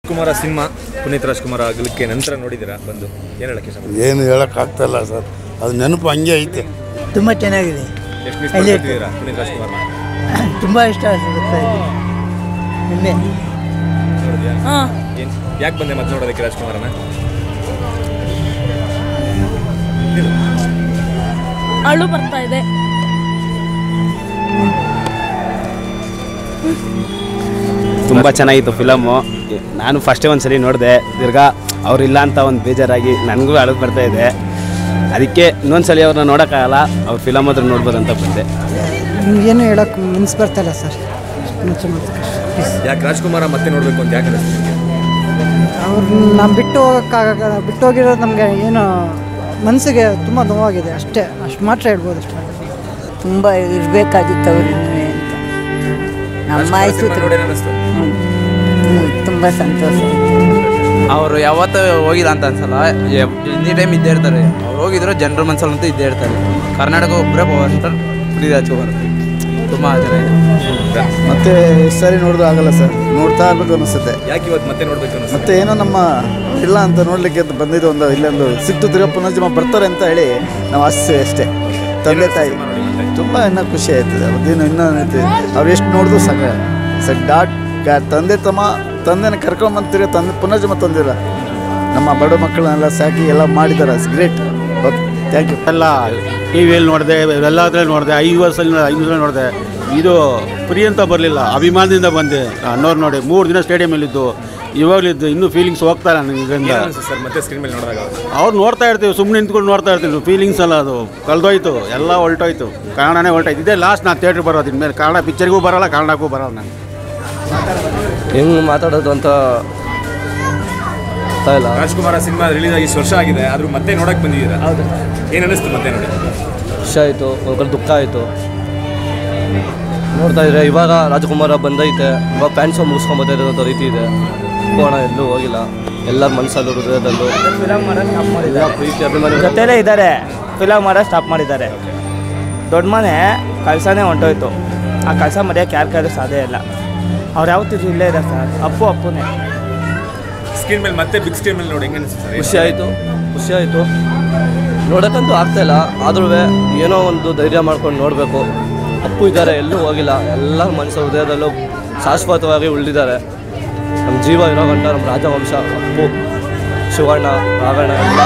Rajkumar cinema Puneeth Rajkumar ಆಗಲಿಕ್ಕೆ ನಂತರ ನೋಡಿದ್ದೀರಾ ಬಂದು ಏನು ಹೇಳಕ್ಕೆ ಇಷ್ಟಪಡ್ತೀರಾ? ಏನು ಹೇಳೋಕ್ಕಾಗ್ತಾಯಿಲ್ಲ ಸರ್ ಅದು ನೆನಪು ಹಂಗೆ ಐತೆ ತುಂಬ ಚೆನ್ನಾಗಿದೆ ಎಷ್ಟು ಮಿಸ್ ಅಲ್ಲಿ- ಮಾಡ್ತಿದ್ದೀರಾ ಪುನೀತ್ ರಾಜ್ಕುಮಾರ್ ತುಂಬ ಇಷ್ಟ ಆಗುತ್ತೆ ನಿನ್ನೆ ನೋಡಿದ್ಯಾ ಹಾಂ ಏನು ಯಾಕೆ ಬಂದೆ ಮತ್ತೆ ನೋಡೋದಕ್ಕೆ ರಾಜ್ಕುಮಾರನ ಅಳು ಬರ್ತಾ ಇದೆ ತುಂಬ ಚೆನ್ನಾಗಿತ್ತು ಫಿಲಮು ನಾನು ಫಸ್ಟೇ ಒಂದು ಸರಿ ನೋಡಿದೆ ತಿರ್ಗಾ ಅವ್ರಿಲ್ಲ ಅಂತ ಒಂದು ಬೇಜಾರಾಗಿ ನನಗೂ ಅಳದು ಬರ್ತಾ ಇದೆ ಅದಕ್ಕೆ ಇನ್ನೊಂದು ಸಲ ಅವ್ರನ್ನ ನೋಡೋಕ್ಕಾಗಲ್ಲ ಅವ್ರ ಫಿಲಮ್ ಹತ್ರ ನೋಡ್ಬೋದು ಅಂತ ಬಂದೆ ಏನು ಹೇಳೋಕೆ ಮನ್ಸು ಬರ್ತಾಯಿಲ್ಲ ಸರ್ ಯಾಕೆ ರಾಜ್ಕುಮಾರ ಮತ್ತೆ ನೋಡಬೇಕು ಅಂತ ಯಾಕೆ ಅನಿಸ್ತು ನಿಮಗೆ ಅವ್ರು ನಾವು ಬಿಟ್ಟು ಹೋಗೋಕ್ಕಾಗ ಬಿಟ್ಟು ಹೋಗಿರೋದು ನಮಗೆ ಏನು ಮನಸ್ಸಿಗೆ ತುಂಬ ನೋವಾಗಿದೆ ಅಷ್ಟೇ ಅಷ್ಟು ಮಾತ್ರ ಹೇಳ್ಬೋದು ಅಷ್ಟೇ ತುಂಬ ಇರಬೇಕಾಗಿತ್ತು ಅವ್ರು ಇನ್ನೂ ಅಂತ ನಮ್ಮ ಆಯ್ತು ನೋಡಿ ಅನಿಸ್ತು ತುಂಬ ಸಂತೋಷ ಅವರು ಯಾವತ್ತೂ ಹೋಗಿಲ್ಲ ಅಂತ ಅನ್ಸಲ್ಲ ಎನಿ ಟೈಮ್ ಇದ್ದೇ ಇರ್ತಾರೆ ಅವ್ರು ಹೋಗಿದ್ರು ಜನರ ಮನಸ್ಸಲ್ಲಂತೂ ಇದ್ದೇ ಇರ್ತಾರೆ ಕರ್ನಾಟಕ ಒಬ್ಬರೇ ಪವರ್ ಸ್ಟಾರ್ ಪುನೀತ್ ರಾಜ್ಕುಮಾರ್ ತುಂಬ ಚೆನ್ನಾಗಿದೆ ಮತ್ತೆ ಎಷ್ಟು ಸಾರಿ ನೋಡಿದ್ರು ಆಗಲ್ಲ ಸರ್ ನೋಡ್ತಾ ಇರ್ಬೇಕು ಅನಿಸುತ್ತೆ ಯಾಕೆ ಇವತ್ತು ಮತ್ತೆ ನೋಡ್ಬೇಕು ಅನಿಸ್ತು ಮತ್ತೆ ಏನೋ ನಮ್ಮ ಇಲ್ಲ ಅಂತ ನೋಡ್ಲಿಕ್ಕೆ ಅಂತ ಬಂದಿದ್ದು ಒಂದು ಇಲ್ಲೊಂದು ಸಿಕ್ತು ತಿರ್ಗಾ ಪುನರ್ಜನ್ಮ ಬರ್ತಾರೆ ಅಂತ ಹೇಳಿ ನಾವು ಆಸೆ ಅಷ್ಟೇ ತಂದೆ ತಾಯಿ ತುಂಬ ಇನ್ನೂ ಖುಷಿ ಆಯ್ತದೆ ಅದೇನು ಇನ್ನೂ ಏನೈತೆ ಅವ್ರು ಎಷ್ಟು ನೋಡಿದ್ರು ಸಾಕ ಸರ್ ಡಾಟ್ ಗ- ತಂದೆ ತಮ್ಮ ತಂದೆನ ಕರ್ಕೊಂಬಂತೀರ ತಂದೆ ಪುನರ್ಜನ್ಮ ತಂದಿರ ನಮ್ಮ ಬಡ ಮಕ್ಕಳನ್ನೆಲ್ಲ ಸಾಕಿ ಎಲ್ಲ ಮಾಡಿದ್ದಾರೆ ಗ್ರೇಟ್ ಓಕೆ ಥ್ಯಾಂಕ್ ಯು ಎಲ್ಲ ಟಿ ವಿಯಲ್ಲಿ ನೋಡಿದೆ ಎಲ್ಲದ್ರಲ್ಲಿ ನೋಡಿದೆ ಐದು ವರ್ಷದಲ್ಲಿ ಐದು ವರ್ಷ ನೋಡಿದೆ ಇದು ಫ್ರೀ ಅಂತ ಬರಲಿಲ್ಲ ಅಭಿಮಾನದಿಂದ ಬಂದೆ ಅಣ್ಣವ್ರು ನೋಡಿ ಮೂರು ದಿನ ಸ್ಟೇಡಿಯಮಲ್ಲಿದ್ದು ಇವಾಗಲಿದ್ದು ಇನ್ನೂ ಫೀಲಿಂಗ್ಸ್ ಹೋಗ್ತಾ ಇಲ್ಲ ನನಗೆ ಇದರಿಂದ ಏನು ಅನಿಸ್ತು ಸರ್ ಮತ್ತೆ ಸ್ಕ್ರೀನ್ ಮೇಲೆ ನೋಡಿದಾಗ ಅವ್ರು ನೋಡ್ತಾ ಇರ್ತೀವಿ ಸುಮ್ಮನೆ ನಿಂತ್ಕೊಂಡು ನೋಡ್ತಾ ಇರ್ತೀವಿ ಫೀಲಿಂಗ್ಸ್ ಅಲ್ಲ ಅದು ಕಳೆದೋಯ್ತು ಎಲ್ಲ ಹೊಲ್ಟೋಯ್ತು ಕನ್ನಡನೇ ಹೊಲ್ಟೋಯ್ತು ಇದೇ ಲಾಸ್ಟ್ ನಾನು ಥಿಯೇಟ್ರಿಗೆ ಬರೋದು ಇನ್ಮೇಲೆ ಕನ್ನಡ ಪಿಕ್ಚರ್ಗೂ ಬರಲ್ಲ ಕನ್ನಡಕ್ಕೂ ಬರಲ್ಲ ನಾನು ಹೆಂಗೆ ಮಾತಾಡೋದು ಅಂತ ಗೊತ್ತಾ ಇಲ್ಲ ರಾಜ್ಕುಮಾರ ಸಿನಿಮಾ ರಿಲೀಸ್ ಆಗಿ ಇಷ್ಟು ವರ್ಷ ಆಗಿದೆ ಆದ್ರೂ ಮತ್ತೆ ನೋಡಕ್ ಬಂದಿದ್ದೀರಾ ಹೌದು ಏನು ಅನಿಸ್ತು ಮತ್ತೆ ನೋಡಿ ಖುಷಿ ಆಯಿತು ಒಂದು ಕಡೆ ದುಃಖ ಆಯಿತು ನೋಡ್ತಾ ಇದ್ರೆ ಇವಾಗ ರಾಜಕುಮಾರ ಬಂದೈತೆ ಇವಾಗ ಪ್ಯಾನ್ಸು ಮುಗಿಸ್ಕೊಂಬತ್ತಾ ಇರೋದು ರೀತಿ ಇದೆ ಹೋಗೋಣ ಎಲ್ಲೂ ಹೋಗಿಲ್ಲ ಎಲ್ಲರ ಮನಸ್ಸಲ್ಲೂ ಹೃದಯದಲ್ಲೂ ಎಲ್ಲ ಪ್ರೀತಿ ಅಭಿಮಾನಿ ಜೊತೆಲೇ ಇದ್ದಾರೆ ಫಿಲಮ್ ಮಾಡೋ ಸ್ಟಾಪ್ ಮಾಡಿದ್ದಾರೆ ದೊಡ್ಡ ಮನೆ ಕೆಲಸನೇ ಹೊಂಟೋಯ್ತು ಆ ಕೆಲಸ ಮರೆಯೋಕೆ ಯಾರ ಕೈಲೂ ಸಾಧ್ಯ ಇಲ್ಲ ಅವ್ರು ಯಾವತ್ತಿದ್ರು ಇಲ್ಲೇ ಇದೆ ಸರ್ ಅಪ್ಪು ಅಪ್ಪುನೇ ಸ್ಕ್ರೀನ್ ಮೇಲೆ ಮತ್ತೆ ಬಿಗ್ ಸ್ಕ್ರೀನ್ ಮೇಲೆ ನೋಡಿ ಹೆಂಗೆ ಅನಿಸ್ತು ಸರ್ ಖುಷಿ ಆಯಿತು ಖುಷಿ ಆಯಿತು ನೋಡೋಕ್ಕಂತೂ ಆಗ್ತಾಯಿಲ್ಲ ಆದ್ರೂ ಏನೋ ಒಂದು ಧೈರ್ಯ ಮಾಡ್ಕೊಂಡು ನೋಡಬೇಕು ಅಪ್ಪು ಇದ್ದಾರೆ ಎಲ್ಲೂ ಹೋಗಿಲ್ಲ ಎಲ್ಲ ಮನಸ್ಸು ಹೃದಯದಲ್ಲೂ ಶಾಶ್ವತವಾಗಿ ಉಳಿದಿದ್ದಾರೆ ನಮ್ಮ ಜೀವ ಇರೋ ಗಂಟ ನಮ್ಮ ರಾಜವಂಶ ಅಪ್ಪು ಶಿವಣ್ಣ ರಾಘಣ್ಣ ಎಲ್ಲ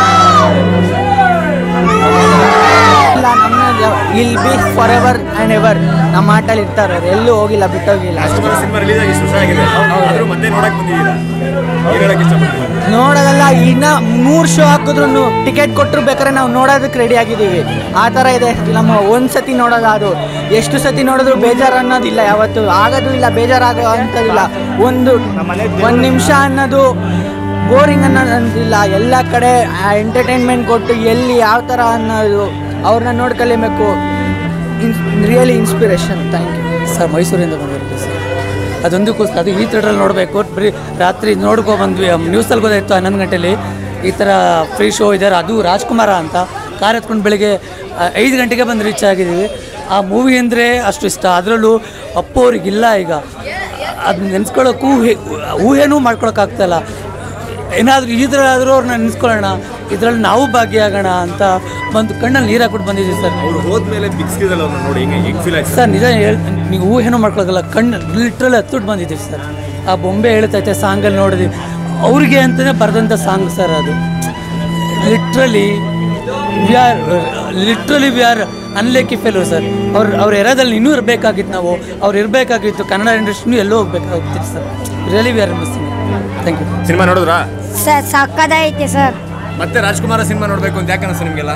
ಇಲ್ಲ ನಮ್ಮ will be for ever and ever ನಮ್ಮ ಆಟಲ್ಲಿ ಇರ್ತಾರೆ ಅವ್ರು ಎಲ್ಲೂ ಹೋಗಿಲ್ಲ ಬಿಟ್ಟೋಗಿಲ್ಲ ರಾಜ್ಕುಮಾರ ಸಿನಿಮಾ ರಿಲೀಸ್ ಆಗಿ ಇಷ್ಟು ವರ್ಷ ಆಗಿದೆ ಆದ್ರೂ ಮತ್ತೆ ನೋಡಕ್ ಬಂದಿದ್ದೀರಾ ಏನು ಹೇಳಕ್ ಇಷ್ಟಪಡ್ತೀರಾ ನೋಡೋದಲ್ಲ ಇನ್ನ ಮೂರು ಶೋ ಹಾಕಿದ್ರು ಟಿಕೆಟ್ ಕೊಟ್ಟರು ಬೇಕಾದ್ರೆ ನಾವು ನೋಡೋದಕ್ಕೆ ರೆಡಿ ಆಗಿದ್ದೀವಿ ಆ ಥರ ಇದೆ ನಮ್ಮ ಒಂದು ಸತಿ ನೋಡೋದು ಅದು ಎಷ್ಟು ಸತಿ ನೋಡಿದ್ರು ಬೇಜಾರು ಅನ್ನೋದಿಲ್ಲ ಯಾವತ್ತು ಆಗೋದು ಇಲ್ಲ ಬೇಜಾರಾಗೋ ಅಂಥದ್ದಿಲ್ಲ ಒಂದು ಒಂದು ನಿಮಿಷ ಅನ್ನೋದು ಬೋರಿಂಗ್ ಅನ್ನೋದಿಲ್ಲ ಎಲ್ಲ ಕಡೆ ಎಂಟರ್ಟೈನ್ಮೆಂಟ್ ಕೊಟ್ಟು ಎಲ್ಲಿ ಯಾವ ಥರ ಅನ್ನೋದು ಅವ್ರನ್ನ ನೋಡಿ ಕಲಿಬೇಕು ಇನ್ಸ್ really inspiration thank you sir ಮೈಸೂರಿಂದ ಬಂದಿರೋದು ಸರ್ ಅದೊಂದಕ್ಕೋಸ್ಕರ ಅದು ಈ ಥಿಯೇಟ್ರಲ್ಲಿ ನೋಡಬೇಕು ಬರೀ ರಾತ್ರಿ ನೋಡ್ಕೊ ಬಂದ್ವಿ ನ್ಯೂಸಲ್ಲಿ ಗೊತ್ತಾಯಿತು ಹನ್ನೊಂದು ಗಂಟೆಲಿ ಈ ಥರ ಫ್ರೀ ಶೋ ಇದ್ದಾರೆ ಅದು ರಾಜ್ಕುಮಾರ ಅಂತ ಕಾರ್ ಎತ್ಕೊಂಡು ಬೆಳಿಗ್ಗೆ ಆ, ಐದು ಗಂಟೆಗೆ ಬಂದು ರೀಚ್ ಆಗಿದ್ದೀವಿ ಆ ಮೂವಿ ಅಂದರೆ ಅಷ್ಟು ಇಷ್ಟ ಅದರಲ್ಲೂ ಅಪ್ಪು ಅವ್ರಿಗಿಲ್ಲ ಈಗ ಅದು ನೆನೆಸ್ಕೊಳ್ಳೋಕ್ಕೂ ಊಹೆ ಊಹೆನೂ ಮಾಡ್ಕೊಳಕ್ಕಾಗ್ತಾಯಿಲ್ಲ ಏನಾದರೂ ಈ ಥರ ಆದರೂ ಅವ್ರನ್ನ ನೆನೆಸ್ಕೊಳ್ಳೋಣ ಇದರಲ್ಲಿ ನಾವು ಭಾಗಿಯಾಗೋಣ ಅಂತ ಬಂದು ಕಣ್ಣಲ್ಲಿ ನೀರು ಹಾಕ್ಬಿಟ್ಟು ಬಂದಿದ್ದೀವಿ ಸರ್ ಅವ್ರು ಹೋದ್ಮೇಲೆ ಬಿಗ್ ಸ್ಕ್ರೀನ್ ಅಲ್ಲಿ ಅವ್ರನ್ನ ನೋಡಿ ಹೆಂಗೆ ಹೆಂಗ್ ಫೀಲ್ ಆಯ್ತು ಸರ್ ನಿಜ ಹೇಳ್ ನೀವು ಊಹೆನೂ ಮಾಡ್ಕೊಳಕಲ್ಲ ಕಣ್ಣು ಲಿಟ್ರಲಿ ಹತ್ತುಟ್ಟು ಬಂದಿದ್ದೀವಿ ಸರ್ ಆ ಬೊಂಬೆ ಹೇಳ್ತೈತೆ ಸಾಂಗಲ್ಲಿ ನೋಡಿದ್ವಿ ಅವ್ರಿಗೆ ಅಂತಲೇ ಬರೆದಂಥ ಸಾಂಗ್ ಸರ್ ಅದು literally we are literally we are unlucky fellow sir ಅವ್ರು ಅವ್ರ ಎರಾದಲ್ಲಿ ಇನ್ನೂ ಇರಬೇಕಾಗಿತ್ತು ನಾವು ಅವ್ರು ಇರಬೇಕಾಗಿತ್ತು ಕನ್ನಡ ಇಂಡಸ್ಟ್ರಿನೂ ಎಲ್ಲೋ ಹೋಗ್ಬೇಕಾಗ್ತಿತ್ತು sir really we are missing thank you cinema ನೋಡಿದ್ರಾ ಸರ್ ಸಕ್ಕದೈತೆ ಸರ್ ಮತ್ತೆ ರಾಜ್ಕುಮಾರ ಸಿನಿಮಾ ನೋಡ್ಬೇಕು ಅಂತ ಯಾಕೆ ಅನಿಸ್ತು ನಿಮಗೆಲ್ಲ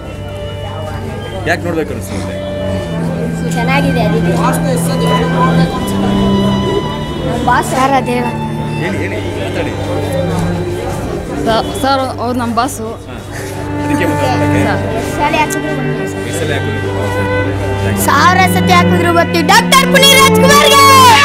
ಯಾಕೆ ನೋಡ್ಬೇಕು ಅನಿಸ್ತು ಮತ್ತೆ ಚೆನ್ನಾಗಿದೆ ಅದಕ್ಕೆ ಬಾಸ್ ಸರ್ ಅದೇ ಹೇಳಿ ಹೇಳಿ ಮಾತಾಡಿ ಸರ್ ಅವ್ರು ನಮ್ಮ ಬಾಸು ಅದಕ್ಕೆ ಬಂದ ನೋಡಕ್ಕೆ? ಸರಿ ಹಾಕಿದ್ರು ಈ ಸಲ ಯಾಕೆ ಬಂದಿದ್ದು? ಸಾವಿರ ಸತಿ ಹಾಕಿದ್ರು ಬರ್ತೀವಿ ಡಾಕ್ಟರ್ ಪುನೀತ್ ರಾಜ್ಕುಮಾರ್ಗೆ